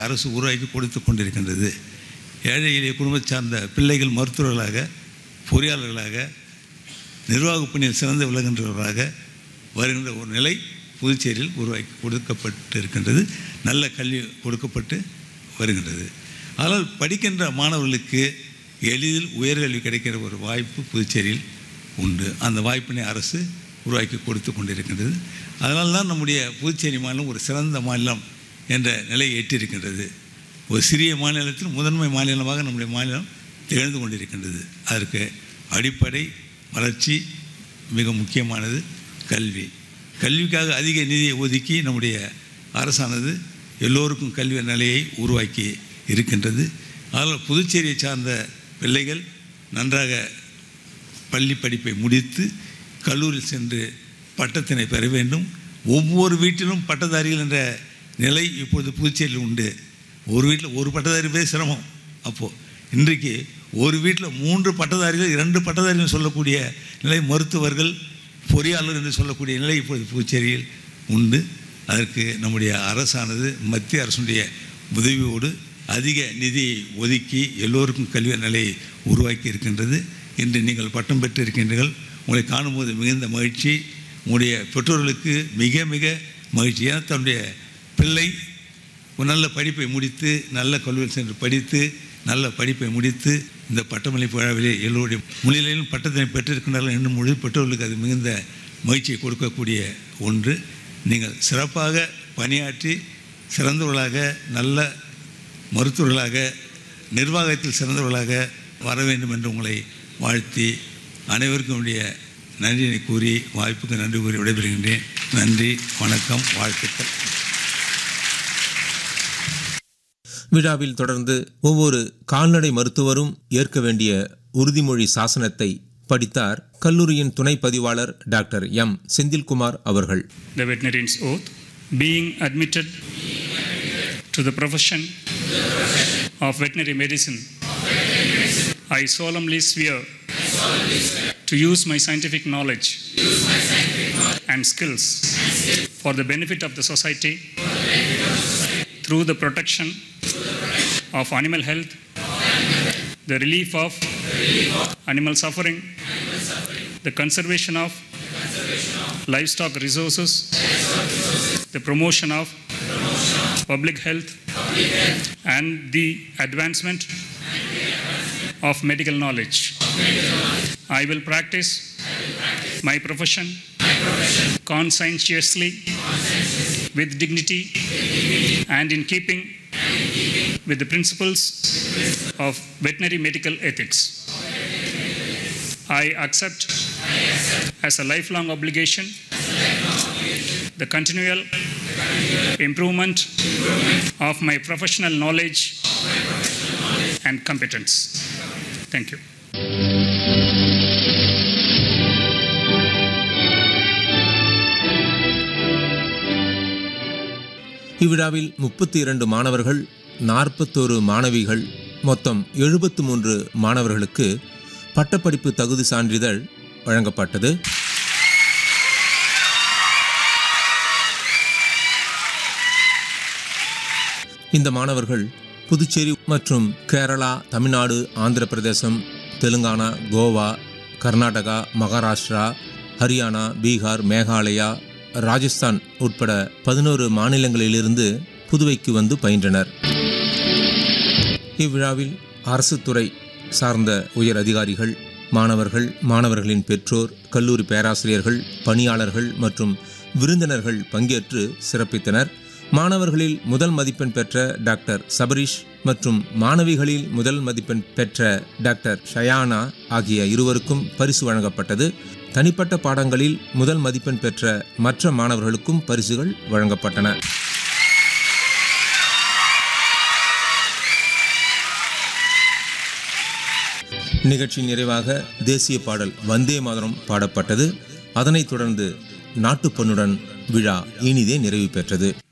அரசு உருவாக்கி கொடுத்து கொண்டிருக்கின்றது ஏழை எளிய குடும்பத்தை சார்ந்த பிள்ளைகள் மருத்துவர்களாக பொறியாளர்களாக நிர்வாக பணியில் சிறந்து விளங்குகின்றவர்களாக வருகின்ற ஒரு நிலை புதுச்சேரியில் உருவாக்கி கொடுக்கப்பட்டு இருக்கின்றது நல்ல கல்வி கொடுக்கப்பட்டு வருகின்றது ஆனால் படிக்கின்ற மாணவர்களுக்கு எளிதில் உயர்கல்வி கிடைக்கிற ஒரு வாய்ப்பு புதுச்சேரியில் உண்டு அந்த வாய்ப்பினை அரசு உருவாக்கி கொடுத்து கொண்டிருக்கின்றது அதனால தான் நம்முடைய புதுச்சேரி மாநிலம் ஒரு சிறந்த மாநிலம் என்ற நிலையை எட்டியிருக்கின்றது ஒரு சிறிய மாநிலத்தில் முதன்மை மாநிலமாக நம்முடைய மாநிலம் திகழ்ந்து கொண்டிருக்கின்றது அதற்கு அடிப்படை வளர்ச்சி மிக முக்கியமானது கல்வி கல்விக்காக அதிக நிதியை ஒதுக்கி நம்முடைய அரசானது எல்லோருக்கும் கல்வி நிலையை உருவாக்கி இருக்கின்றது அதனால் புதுச்சேரியை சார்ந்த பிள்ளைகள் நன்றாக பள்ளி படிப்பை முடித்து கல்லூரியில் சென்று பட்டத்தினை பெற வேண்டும் ஒவ்வொரு வீட்டிலும் பட்டதாரிகள் என்ற நிலை இப்பொழுது புதுச்சேரியில் உண்டு ஒரு வீட்டில் ஒரு பட்டதாரி பேர் சிரமம் அப்போது இன்றைக்கு ஒரு வீட்டில் மூன்று பட்டதாரிகள் இரண்டு பட்டதாரிகள் சொல்லக்கூடிய நிலை மருத்துவர்கள் பொறியாளர் என்று சொல்லக்கூடிய நிலை இப்பொழுது புதுச்சேரியில் உண்டு அதற்கு நம்முடைய அரசானது மத்திய அரசுடைய உதவியோடு அதிக நிதியை ஒதுக்கி எல்லோருக்கும் கல்வி நிலையை உருவாக்கி இருக்கின்றது இன்று நீங்கள் பட்டம் பெற்று இருக்கின்றீர்கள் உங்களை காணும்போது மிகுந்த மகிழ்ச்சி உங்களுடைய பெற்றோர்களுக்கு மிக மிக மகிழ்ச்சி ஏன்னா தன்னுடைய பிள்ளை ஒரு நல்ல படிப்பை முடித்து நல்ல கல்லூரியில் சென்று படித்து நல்ல படிப்பை முடித்து இந்த பட்டமளிப்பு விழாவிலே எல்லோருடைய முன்னிலையிலும் பட்டத்தினை பெற்றிருக்கின்றார்கள் என்னும் பொழுது பெற்றோர்களுக்கு அது மிகுந்த மகிழ்ச்சியை கொடுக்கக்கூடிய ஒன்று நீங்கள் சிறப்பாக பணியாற்றி சிறந்தவர்களாக நல்ல மருத்துவர்களாக நிர்வாகத்தில் சிறந்தவர்களாக வர வேண்டும் என்று உங்களை வாழ்த்தி அனைவருக்கும் உடைய நன்றியை கூறி வாய்ப்புக்கு நன்றி கூறி விடைபெறுகின்றேன் நன்றி வணக்கம் வாழ்த்துக்கள் விழாவில் தொடர்ந்து ஒவ்வொரு கால்நடை மருத்துவரும் ஏற்க வேண்டிய உறுதிமொழி சாசனத்தை படித்தார் கல்லூரியின் துணை பதிவாளர் டாக்டர் எம் செந்தில்குமார் அவர்கள் the veterinarian's oath, being admitted to the profession of veterinary medicine, I solemnly swear to use my scientific knowledge and skills for the benefit of the society through the protection of animal health, the relief of animal suffering, the conservation of livestock resources, the promotion of public health, and the advancement of medical knowledge. I will practice my profession conscientiously, with dignity, and in keeping with the principles of veterinary medical ethics. I accept as a lifelong obligation the continual improvement of my professional knowledge and competence. Thank you. இவ்விழாவில் முப்பத்தி இரண்டு மாணவர்கள் நாற்பத்தோரு மாணவிகள் மொத்தம் எழுபத்து மூன்று மாணவர்களுக்கு பட்டப்படிப்பு தகுதி சான்றிதழ் வழங்கப்பட்டது இந்த மாணவர்கள் புதுச்சேரி மற்றும் கேரளா தமிழ்நாடு ஆந்திர பிரதேசம் தெலுங்கானா கோவா கர்நாடகா மகாராஷ்டிரா ஹரியானா பீகார் மேகாலயா ராஜஸ்தான் உட்பட பதினோரு மாநிலங்களிலிருந்து புதுவைக்கு வந்து பயின்றனர் இவ்விழாவில் அரசு துறை சார்ந்த உயர் அதிகாரிகள் மாணவர்கள் மாணவர்களின் பெற்றோர் கல்லூரி பேராசிரியர்கள் பணியாளர்கள் மற்றும் விருந்தினர்கள் பங்கேற்று சிறப்பித்தனர் மாணவர்களில் முதல் மதிப்பெண் பெற்ற டாக்டர் சபரீஷ் மற்றும் மாணவிகளில் முதல் மதிப்பெண் பெற்ற டாக்டர் ஷயானா ஆகிய இருவருக்கும் பரிசு வழங்கப்பட்டது தனிப்பட்ட பாடங்களில் முதல் மதிப்பெண் பெற்ற மற்ற மாணவர்களுக்கும் பரிசுகள் வழங்கப்பட்டன நிகழ்ச்சி நிறைவாக தேசிய பாடல் வந்தே மாதரம் பாடப்பட்டது அதனைத் தொடர்ந்து நாட்டுப்பண்ணுடன் விழா இனிதே நிறைவு பெற்றது